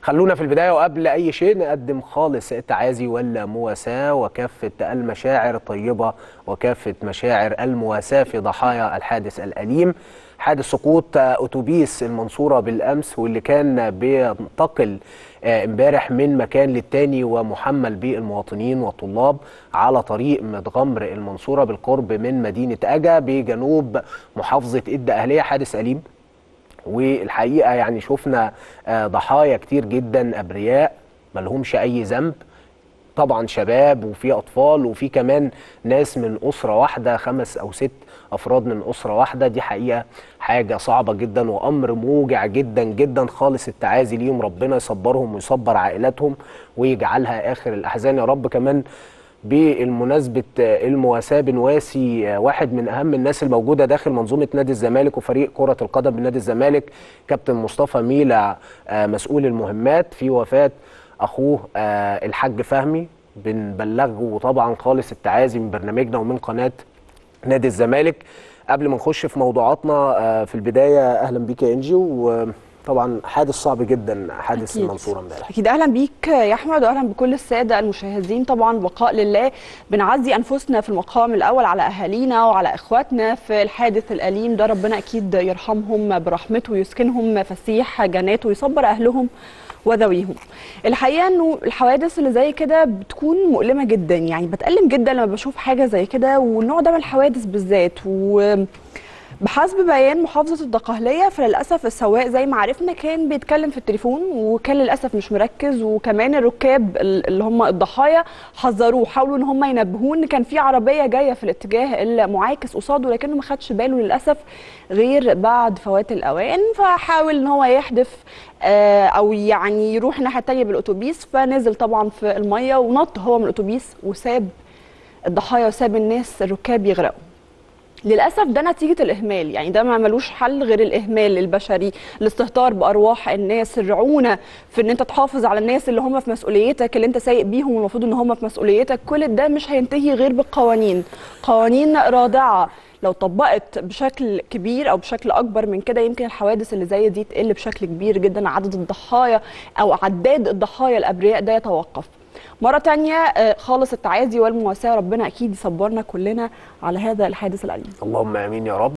خلونا في البداية وقبل أي شيء نقدم خالص التعازي والمواساة وكافة المشاعر الطيبة وكافة مشاعر المواساة في ضحايا الحادث الأليم حادث سقوط أتوبيس المنصورة بالأمس واللي كان بينتقل امبارح من مكان للتاني ومحمل بالمواطنين والطلاب على طريق متغمر المنصورة بالقرب من مدينة أجا بجنوب محافظة إدة أهلية حادث أليم والحقيقه يعني شفنا ضحايا كتير جدا ابرياء ملهمش اي ذنب طبعا شباب وفي اطفال وفي كمان ناس من اسره واحده خمس او ست افراد من اسره واحده دي حقيقه حاجه صعبه جدا وامر موجع جدا جدا خالص التعازي ليهم ربنا يصبرهم ويصبر عائلاتهم ويجعلها اخر الاحزان يا رب كمان بالمناسبة المواساة بنواسي واحد من أهم الناس الموجودة داخل منظومة نادي الزمالك وفريق كرة القدم بنادي الزمالك كابتن مصطفى ميلا مسؤول المهمات في وفاة أخوه الحاج فهمي بنبلغه طبعا خالص التعازي من برنامجنا ومن قناة نادي الزمالك قبل ما نخش في موضوعاتنا في البداية أهلا بيك يا إنجي و طبعا حادث صعب جدا حادث أكيد. المنصوره امبارح اكيد اهلا بيك يا احمد واهلا بكل الساده المشاهدين طبعا بقاء لله بنعزي انفسنا في المقام الاول على اهالينا وعلى اخواتنا في الحادث الاليم ده ربنا اكيد يرحمهم برحمته ويسكنهم فسيح جناته ويصبر اهلهم وذويهم الحقيقه انه الحوادث اللي زي كده بتكون مؤلمه جدا يعني بتألم جدا لما بشوف حاجه زي كده والنوع ده من الحوادث بالذات و بحسب بيان محافظة الدقهلية فللأسف السواق زي ما عرفنا كان بيتكلم في التليفون وكان للأسف مش مركز وكمان الركاب اللي هم الضحايا حذروه حاولوا ان هم ينبهوه ان كان في عربية جاية في الاتجاه المعاكس قصاده لكنه ما خدش باله للأسف غير بعد فوات الأوان فحاول ان هو يحدف او يعني يروح الناحية التانية بالأتوبيس فنزل طبعا في المية ونط هو من الأتوبيس وساب الضحايا وساب الناس الركاب يغرقوا للاسف ده نتيجه الاهمال يعني ده ما ملوش حل غير الاهمال البشري الاستهتار بارواح الناس الرعونه في ان انت تحافظ على الناس اللي هم في مسؤوليتك اللي انت سايق بيهم والمفروض ان هم في مسؤوليتك كل ده مش هينتهي غير بالقوانين قوانين رادعه لو طبقت بشكل كبير او بشكل اكبر من كده يمكن الحوادث اللي زي دي تقل بشكل كبير جدا عدد الضحايا او عداد الضحايا الابرياء ده يتوقف مرة تانية خالص التعازي والمواساة ربنا أكيد يصبرنا كلنا على هذا الحادث الأليم اللهم آمين يا رب